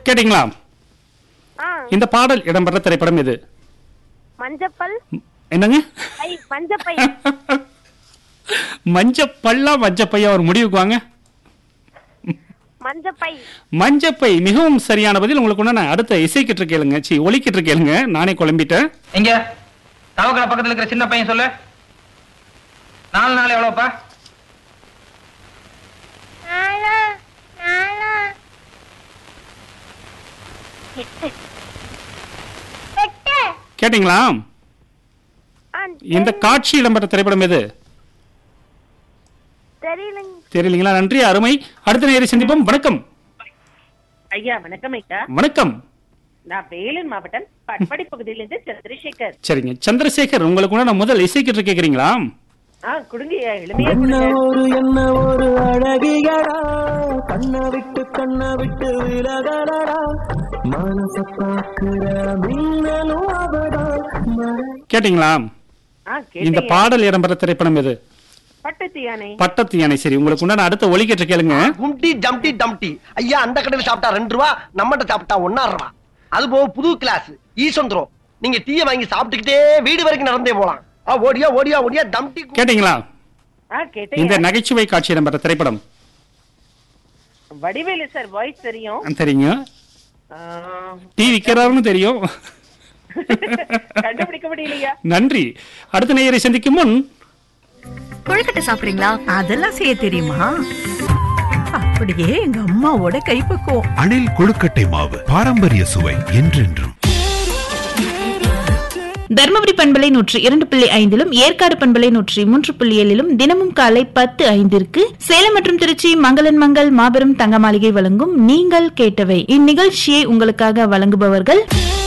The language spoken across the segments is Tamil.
கேட்டீங்களா ஆ இந்த பாடல் இடம்பெற்ற திரைப்படம் எது மஞ்சப்பல் என்னங்க பை மஞ்சப்பை மஞ்சப்பல்லா மஞ்சப்பையா ஒரு முடிவுக்கு வாங்க மஞ்சப்பை மஞ்சப்பை மிகவும் சரியான பதில் உங்களுக்கு ஒண்ணு நான் அடுத்த இசைக்கிட்டு கேளுங்க சி ஒலிக்கிட்டு கேளுங்க நானே குழம்பிட்டேன் எங்க தவக்கலை பக்கத்துல இருக்கிற சின்ன பையன் சொல்லு நாலு நாள் எவ்வளவுப்பா எட்டு கேட்டீங்களா ஆ, இந்த காட்சி இடம்பெற்ற திரைப்படம் எது தெரியலங்க தெரியலீங்களா நன்றி அருமை அடுத்த நேரம் சந்திப்போம் வணக்கம் ஐயா வணக்கம் ஐயா வணக்கம் நான் வேலூர் மாவட்டம் பட்பாடி பகுதியிலிருந்து சந்திரசேகர் சரிங்க சந்திரசேகர் உங்களுக்கு ஒண்ணு நான் முதல் இசைக்கிட்டு கேக்குறீங்களா ஆ கொடுங்க ஐயா எளிமையா என்ன கொடுங்க ஒரு என்ன ஒரு அழகியடா கண்ண விட்டு கண்ண விட்டு விலகலடா மனச பாக்குற மின்னலும் அவடா மழை கேட்டீங்களா ஆ இந்த கேட்டேன் பாடல் இடம்பெற்ற திரைப்படம் எது பட்டத்து யானை பட்டத்து யானை சரி உங்களுக்கு உண்டான அடுத்த ஒலிக்கிட்டு கேளுங்க கும்டி ஜம்டி டம்டி ஐயா அந்த கடையில சாப்பிட்டா ரெண்டு ரூபா நம்மகிட்ட சாப்பிட்டா ஒன்னா ரூபா அது போக புது கிளாஸ் ஈசந்திரம் நீங்க டீயை வாங்கி சாப்பிட்டுக்கிட்டே வீடு வரைக்கும் நடந்தே போலாம் ஆ, ஓடியா ஓடியா ஓடியா டம்டி கு- கேட்டீங்களா ஆ இந்த கேட்டேன் நகைச்சுவை காட்சி இடம்பெற்ற திரைப்படம் வடிவேலு சார் வாய்ஸ் தெரியும் ஆ, தெரியுங்க ஆ, டீ விற்கிறாருன்னு தெரியும் கண்டுபிடிக்க முடியலையா நன்றி அடுத்த நேயரை சந்திக்கும் முன் கொழுக்கட்டை சாப்பிடுறீங்களா அதெல்லாம் செய்ய தெரியுமா அப்படியே எங்க அம்மாவோட கைப்பக்குவம் அணில் கொழுக்கட்டை மாவு பாரம்பரிய சுவை என்றென்றும் தர்மபுரி பண்பலை நூற்றி இரண்டு புள்ளி ஐந்திலும் ஏற்காடு பண்பலை நூற்றி மூன்று புள்ளி ஏழிலும் தினமும் காலை பத்து ஐந்திற்கு சேலம் மற்றும் திருச்சி மங்களன் மங்கள் மாபெரும் தங்க மாளிகை வழங்கும் நீங்கள் கேட்டவை இந்நிகழ்ச்சியை உங்களுக்காக வழங்குபவர்கள்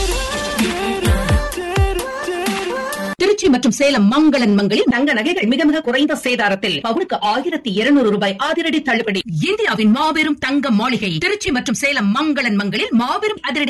திருச்சி மற்றும் சேலம் மங்களன் மங்களில் தங்க நகைகள் மிக மிக குறைந்த சேதாரத்தில் பவுனுக்கு ஆயிரத்தி இருநூறு ரூபாய் அதிரடி தள்ளுபடி இந்தியாவின் மாபெரும் தங்க மாளிகை திருச்சி மற்றும் சேலம் மங்களன் மங்களில் மாபெரும் அதிரடி